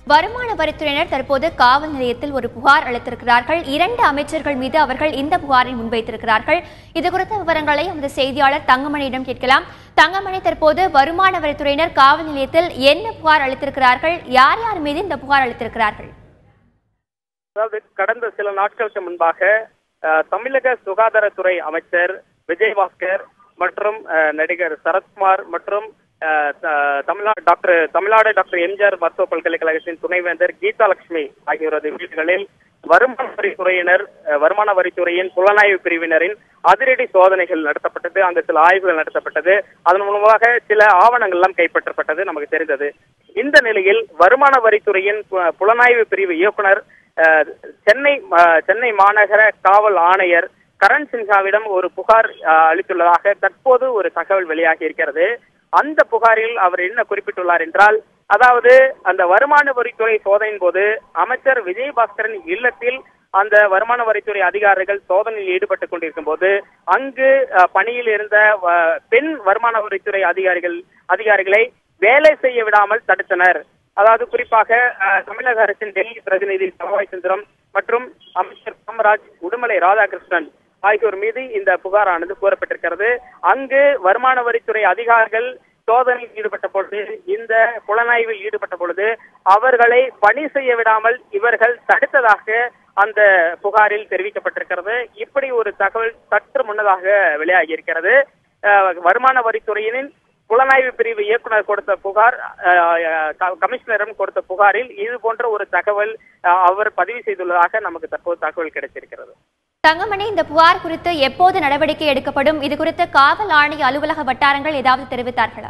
வருமான வரித்துறையினர் தற்போது காவல் நிலையத்தில் ஒரு புகார் அளித்திருக்கிறார்கள் இரண்டு அமைச்சர்கள் மீது அவர்கள் இந்த புகாரை முன்வைத்திருக்கிறார்கள் இது குறித்த விவரங்களை நமது செய்தியாளர் தங்கமணியிடம் கேட்கலாம் தங்கமணி தற்போது வருமான வரித்துறையினர் காவல் நிலையத்தில் என்ன புகார் அளித்திருக்கிறார்கள் யார் யார் மீது இந்த புகார் அளித்திருக்கிறார்கள் அதாவது கடந்த சில நாட்களுக்கு முன்பாக அஹ், தமிழக சுகாதாரத்துறை அமைச்சர் விஜயபாஸ்கர் மற்றும் அஹ், நடிகர் சரத்குமார் மற்றும் அஹ், த- தமிழ்நாடு டாக்டர் தமிழ்நாடு டாக்டர் எம்ஜிஆர் மருத்துவ பல்கலைக்கழகத்தின் துணைவேந்தர் கீதா லட்சுமி ஆகியோரது வீடுகளில் வருமான வரித்துறையினர் அஹ், வருமான வரித்துறையின் புலனாய்வு பிரிவினரின் அதிரடி சோதனைகள் நடத்தப்பட்டது அங்கு சில ஆய்வுகள் நடத்தப்பட்டது அதன் மூலமாக சில ஆவணங்கள் எல்லாம் கைப்பற்றப்பட்டது நமக்கு தெரிந்தது இந்த நிலையில் வருமான வரித்துறையின் பு- புலனாய்வு பிரிவு இயக்குனர் அஹ், சென்னை அஹ், சென்னை மாநகர காவல் ஆணையர் கரண் சின்ஹாவிடம் ஒரு புகார் அஹ், அளித்துள்ளதாக தற்போது ஒரு தகவல் வெளியாகி இருக்கிறது அந்த புகாரில் அவர் என்ன குறிப்பிட்டுள்ளார் என்றால் அதாவது அந்த வருமான வரித்துறை சோதனையின் போது அமைச்சர் விஜயபாஸ்கரன் இல்லத்தில் அந்த வருமான வரித்துறை அதிகாரிகள் சோதனையில் ஈடுபட்டுக் கொண்டிருக்கும் போது அங்கு அஹ், பணியில் இருந்த அஹ், பெண் வருமான வரித்துறை அதிகாரிகள் அதிகாரிகளை வேலை செய்ய விடாமல் தடுத்தனர் அதாவது குறிப்பாக அஹ், தமிழக அரசின் டெல்லி பிரதிநிதி சபாய் சுந்தரம் மற்றும் அமைச்சர் காமராஜ் உடுமலை ராதாகிருஷ்ணன் ஆகியோர் மீது இந்த புகாரானது கூறப்பட்டிருக்கிறது அங்கு வருமான வரித்துறை அதிகாரிகள் சோதனையில் ஈடுபட்ட பொழுது இந்த புலனாய்வில் ஈடுபட்ட பொழுது அவர்களை பணி செய்ய விடாமல் இவர்கள் தடுத்ததாக அந்த புகாரில் தெரிவிக்கப்பட்டிருக்கிறது இப்படி ஒரு தகவல் சற்று முன்னதாக வெளியாகி இருக்கிறது அஹ், வருமான வரித்துறையினின் புலனாய்வு பிரிவு இயக்குனர் கொடுத்த புகார் அஹ், க- கமிஷனரிடம் கொடுத்த புகாரில் இது போன்ற ஒரு தகவல் அஹ், அவர் பதிவு செய்துள்ளதாக நமக்கு தற்போது தகவல் கிடைத்திருக்கிறது தங்கமணி இந்த புகார் குறித்து எப்போது நடவடிக்கை எடுக்கப்படும் இது குறித்து காவல் ஆணைய அலுவலக வட்டாரங்கள் ஏதாவது தெரிவித்தார்களா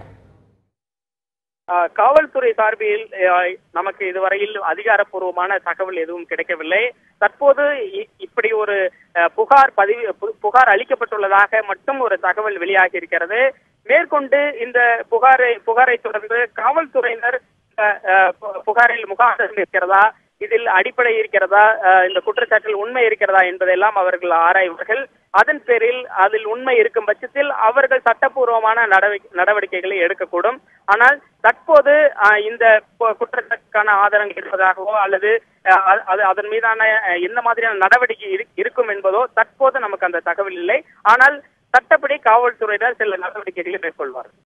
ஆஹ் காவல்துறை சார்பில் ஆஹ் நமக்கு இதுவரையில் அதிகாரப்பூர்வமான தகவல் எதுவும் கிடைக்கவில்லை தற்போது இ- இப்படி ஒரு ஆஹ் புகார் பதிவு பு- புகார் அளிக்கப்பட்டுள்ளதாக மட்டும் ஒரு தகவல் வெளியாகி இருக்கிறது மேற்கொண்டு இந்த புகாரை புகாரை தொடர்ந்து காவல்துறையினர் ஆஹ் ஆஹ் பு- புகாரில் முகாந்திரம் இருக்கிறதா இதில் அடிப்படை இருக்கிறதா ஆஹ் இந்த குற்றச்சாட்டில் உண்மை இருக்கிறதா என்பதெல்லாம் அவர்கள் ஆராய்வார்கள் அதன் பேரில் அதில் உண்மை இருக்கும் பட்சத்தில் அவர்கள் சட்டப்பூர்வமான நடவடிக்கை நடவடிக்கைகளை எடுக்கக்கூடும் ஆனால் தற்போது ஆஹ் இந்த கு- குற்றச்சாட்டுக்கான ஆதாரங்கள் இருப்பதாகவோ அல்லது ஆஹ் அது- அது அதன் மீதான ஆஹ் என்ன மாதிரியான நடவடிக்கை இரு- இருக்கும் என்பதோ தற்போது நமக்கு அந்த தகவல் இல்லை ஆனால் சட்டப்படி காவல்துறையினர் சில நடவடிக்கைகளை மேற்கொள்வார்கள்